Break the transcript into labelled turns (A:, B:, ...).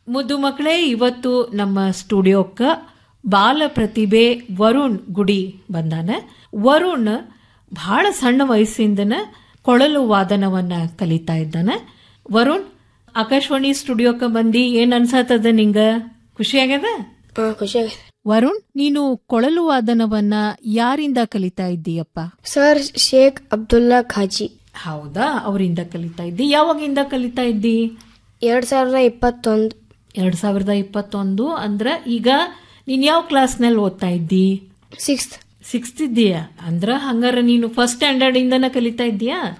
A: ಮುದ್ದು ಮಕ್ಕಳೇ ಇವತ್ತು ನಮ್ಮ ಸ್ಟುಡಿಯೋಕ್ಕ ಬಾಲ ಪ್ರತಿಭೆ ವರುಣ್ ಗುಡಿ ಬಂದಾನ ವರುಣ್ ಬಹಳ ಸಣ್ಣ ವಯಸ್ಸಿಂದನ ಕೊಳಲು ವಾದನವನ್ನ ಕಲಿತಾ ಇದ್ದಾನ ವರುಣ್ ಆಕಾಶವಾಣಿ ಸ್ಟುಡಿಯೋಕ್ಕ ಬಂದಿ ಏನ್ ಅನ್ಸತ್ತದ ನಿಂಗ ಖುಷಿ ಆಗ್ಯದ
B: ಹಾ ಖುಷಿಯಾಗಿದೆ
A: ವರುಣ್ ನೀನು ಕೊಳಲು ವಾದನವನ್ನ ಯಾರಿಂದ ಕಲಿತಾ ಇದ್ದೀಯಪ್ಪ
B: ಸರ್ ಶೇಖ್ ಅಬ್ದುಲ್ಲಾ ಖಾಜಿ
A: ಹೌದಾ ಅವರಿಂದ ಕಲಿತಾ ಇದ್ದಿ ಯಾವಾಗಿಂದ ಕಲಿತಾ ಇದ್ದಿ
B: ಎರಡ್ ಸಾವಿರದ ಇಪ್ಪತ್ತೊಂದು
A: ಎರಡ್ ಸಾವಿರದ ಇಪ್ಪತ್ತೊಂದು ಅಂದ್ರ ಈಗ ನೀನ್ ಯಾವ ಕ್ಲಾಸ್ನಲ್ಲಿ ಓದ್ತಾ ಇದ್ದಿ
B: ಸಿಕ್ಸ್ತ್
A: ಸಿಕ್ಸ್ತ್ ಇದ್ದೀಯಾ ಅಂದ್ರ ಹಂಗಾರ ನೀನು ಫಸ್ಟ್ ಸ್ಟ್ಯಾಂಡರ್ಡ್ ಇಂದನ ಕಲಿತಾ ಇದ್ದೀಯಾ